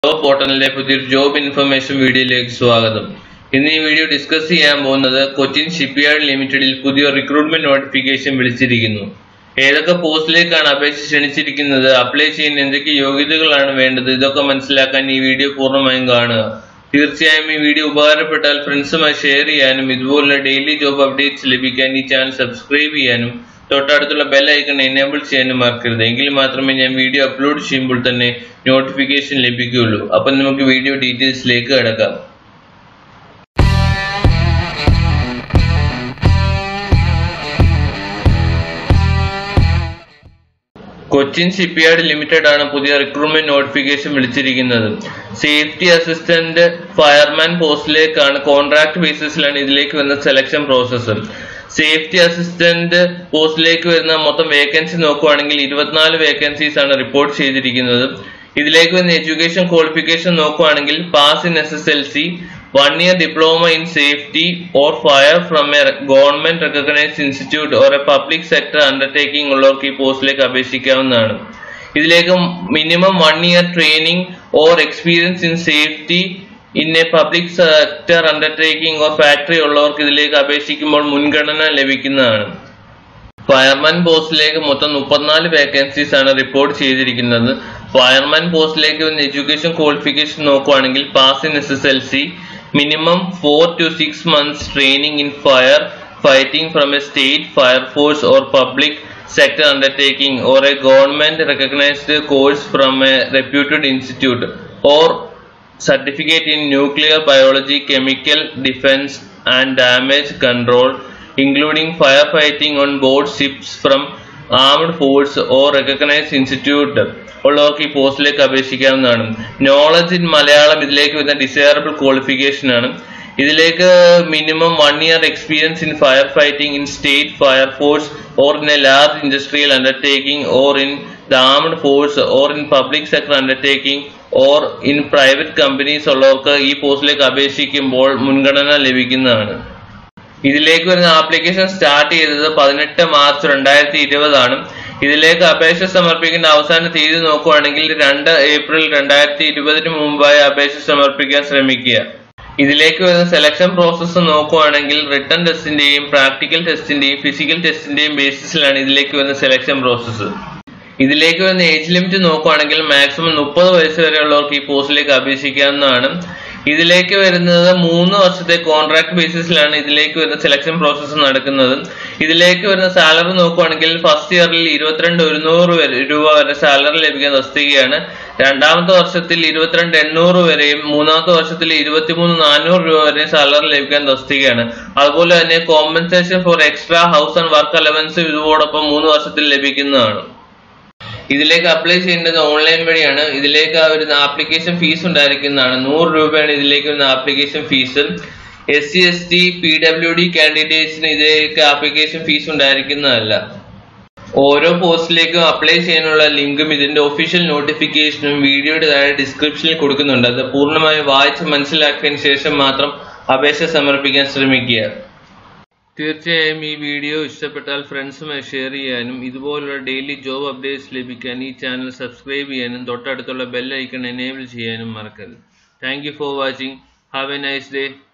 job പോർട്ടലിലെ പുതിയൊരു job information വീഡിയോയിലേക്ക് സ്വാഗതം ഇന്ന് ഈ വീഡിയോ ഡിസ്കസ് ചെയ്യാൻ പോകുന്നത് കൊച്ചിൻ ഷിപ്പ്യാർഡ് ലിമിറ്റഡിൽ പുതിയ റിക്രൂട്ട്മെന്റ് നോട്ടിഫിക്കേഷൻ വിളിച്ചിരിക്കുന്നു ഏതൊക്കെ പോസ്റ്റിലേക്കാണ് അപേക്ഷ ക്ഷണിച്ചിരിക്കുന്നത് അപ്ലൈ ചെയ്യാൻ എന്തൊക്കെ യോഗ്യതകളാണ് വേണ്ടത് ഇതൊക്കെ മനസ്സിലാക്കാൻ ഈ വീഡിയോ പൂർണ്ണമായും കാണുക തീർച്ചയായും ഈ വീഡിയോ ഉപകാരപ്പെട്ടാൽ ഫ്രണ്ട്സുമായി ഷെയർ ചെയ്യാനും ഇതുപോലുള്ള ഡെയിലി ജോബ് അപ്ഡേറ്റ്സ് ലഭിക്കാൻ ഈ ചാനൽ സബ്സ്ക്രൈബ് ചെയ്യാനും തൊട്ടടുത്തുള്ള ബെൽ ഐക്കൺ എനേബിൾ ചെയ്യാനും മറക്കരുത് എങ്കിൽ മാത്രമേ ഞാൻ വീഡിയോ അപ്ലോഡ് ചെയ്യുമ്പോൾ തന്നെ നോട്ടിഫിക്കേഷൻ ലഭിക്കുകയുള്ളൂ അപ്പം നമുക്ക് വീഡിയോ ഡീറ്റെയിൽസിലേക്ക് കിടക്കാം കൊച്ചിൻ ഷിപ്പ്യാർഡ് ലിമിറ്റഡ് ആണ് പുതിയ റിക്രൂട്ട്മെന്റ് നോട്ടിഫിക്കേഷൻ വിളിച്ചിരിക്കുന്നത് സേഫ്റ്റി അസിസ്റ്റന്റ് ഫയർമാൻ പോസ്റ്റിലേക്കാണ് കോൺട്രാക്ട് ബേസിസിലാണ് ഇതിലേക്ക് വരുന്ന സെലക്ഷൻ പ്രോസസ്സ് സേഫ്റ്റി അസിസ്റ്റന്റ് പോസ്റ്റിലേക്ക് വരുന്ന മൊത്തം വേക്കൻസി നോക്കുവാണെങ്കിൽ ഇരുപത്തിനാല് വേക്കൻസീസ് ആണ് റിപ്പോർട്ട് ചെയ്തിരിക്കുന്നത് ഇതിലേക്ക് വരുന്ന എഡ്യൂക്കേഷൻ ക്വാളിഫിക്കേഷൻ നോക്കുവാണെങ്കിൽ pass in S S L C one year diploma in safety or fire from a government recognised institute or a public sector undertaking ഉള്ളവർക്ക് ഈ പോസ്റ്റിലേക്ക് അപേക്ഷിക്കാവുന്നതാണ് ഇതിലേക്ക് minimum one year training or experience in safety in a public sector undertaking or factory ഉള്ളവർക്ക് ഇതിലേക്ക് അപേക്ഷിക്കുമ്പോൾ മുൻഗണന ലഭിക്കുന്നതാണ് fireman പോസ്റ്റിലേക്ക് മൊത്തം മുപ്പത്തിനാല് വേക്കൻസീസ് ആണ് റിപ്പോർട്ട് ചെയ്തിരിക്കുന്നത് ഫയർമാൻ പോസ്റ്റിലേക്ക് വന്ന എഡ്യൂക്കേഷൻ ക്വാളിഫിക്കേഷൻ നോക്കുവാണെങ്കിൽ pass in S S L C minimum four to six months training in fire fighting from a state fire force or public sector undertaking or a government recognized course from a reputed institute or certificate in nuclear biology, chemical defense and damage control, including firefighting on board ships from armed force or recognized institute ഉള്ളവർക്ക് ഈ പോസ്റ്റിലേക്ക് അപേക്ഷിക്കാവുന്നതാണ് knowledge in Malayalam ഇതിലേക്ക് വരുന്ന desirable qualification ആണ് ഇതിലേക്ക് minimum one year experience in fire fighting in state fire force or in a large industrial undertaking or in the armed force or in public sector undertaking or in private companies ഉള്ളവർക്ക് ഈ പോസ്റ്റിലേക്ക് അപേക്ഷിക്കുമ്പോൾ മുൻഗണന ലഭിക്കുന്നതാണ് ഇതിലേക്ക് വരുന്ന application start ചെയ്തത് പതിനെട്ട് March രണ്ടായിരത്തി ഇരുപതാണ് ഇതിലേക്ക് അപേക്ഷ സമർപ്പിക്കുന്ന അവസാന തീയതി നോക്കുവാണെങ്കിൽ രണ്ട് ഏപ്രിൽ രണ്ടായിരത്തി ഇരുപതിന് മുമ്പായി അപേക്ഷ സമർപ്പിക്കാൻ ശ്രമിക്കുക ഇതിലേക്ക് വരുന്ന സെലക്ഷൻ പ്രോസസ്സ് നോക്കുവാണെങ്കിൽ റിട്ടേൺ ടെസ്റ്റിന്റെയും പ്രാക്ടിക്കൽ ടെസ്റ്റിന്റെയും ഫിസിക്കൽ ടെസ്റ്റിന്റെയും ബേസിസിലാണ് ഇതിലേക്ക് വരുന്ന സെലക്ഷൻ പ്രോസസ്സ് ഇതിലേക്ക് വരുന്ന ഏജ് ലിമിറ്റ് നോക്കുവാണെങ്കിൽ മാക്സിമം മുപ്പത് വയസ്സ് വരെയുള്ളവർക്ക് ഈ പോസ്റ്റിലേക്ക് അപേക്ഷിക്കാവുന്നതാണ് ഇതിലേക്ക് വരുന്നത് മൂന്ന് വർഷത്തെ കോൺട്രാക്ട് ബേസിസിലാണ് ഇതിലേക്ക് വരുന്ന സെലക്ഷൻ പ്രോസസ്സ് നടക്കുന്നത് ഇതിലേക്ക് വരുന്ന സാലറി നോക്കുവാണെങ്കിൽ ഫസ്റ്റ് ഇയറിൽ ഇരുപത്തിരണ്ട് ഒരുന്നൂറ് രൂപ വരെ സാലറി ലഭിക്കുന്ന തസ്തികയാണ് രണ്ടാമത്തെ വർഷത്തിൽ ഇരുപത്തിരണ്ട് എണ്ണൂറ് വരെയും മൂന്നാമത്തെ വർഷത്തിൽ ഇരുപത്തിമൂന്ന് നാനൂറ് രൂപ വരെയും സാലറി ലഭിക്കാൻ തസ്തികയാണ് അതുപോലെ തന്നെ compensation for extra hours and work allowance ഇതോടൊപ്പം മൂന്ന് വർഷത്തിൽ ലഭിക്കുന്നതാണ് ഇതിലേക്ക് അപ്ലൈ ചെയ്യേണ്ടത് ഓൺലൈൻ വഴിയാണ് ഇതിലേക്ക് വരുന്ന ആപ്ലിക്കേഷൻ ഫീസ് ഉണ്ടായിരിക്കുന്നതാണ് നൂറ് രൂപയാണ് ഇതിലേക്ക് വരുന്ന application fee S C S T P W D കാൻഡിഡേറ്റ്സിന് ഇതിലേക്ക് ആപ്ലിക്കേഷൻ ഫീസ് ഉണ്ടായിരിക്കുന്നതല്ല ഓരോ പോസ്റ്റിലേക്കും അപ്ലൈ ചെയ്യാനുള്ള ലിങ്കും ഇതിന്റെ ഒഫീഷ്യൽ നോട്ടിഫിക്കേഷനും വീഡിയോയുടെ താഴെ ഡിസ്ക്രിപ്ഷനിൽ കൊടുക്കുന്നുണ്ട് അത് പൂർണ്ണമായി വായിച്ച് മനസ്സിലാക്കിയതിനു ശേഷം മാത്രം അപേക്ഷ സമർപ്പിക്കാൻ ശ്രമിക്കുക തീർച്ചയായും ഈ വീഡിയോ ഇഷ്ടപ്പെട്ടാൽ ഫ്രണ്ട്സുമായി ഷെയർ ചെയ്യാനും ഇതുപോലുള്ള ഡെയിലി ജോബ് അപ്ഡേറ്റ്സ് ലഭിക്കാൻ ഈ ചാനൽ സബ്സ്ക്രൈബ് ചെയ്യാനും തൊട്ടടുത്തുള്ള ബെൽ ഐക്കൺ എനേബിൾ ചെയ്യാനും മറക്കരുത് thank you for watching have a nice day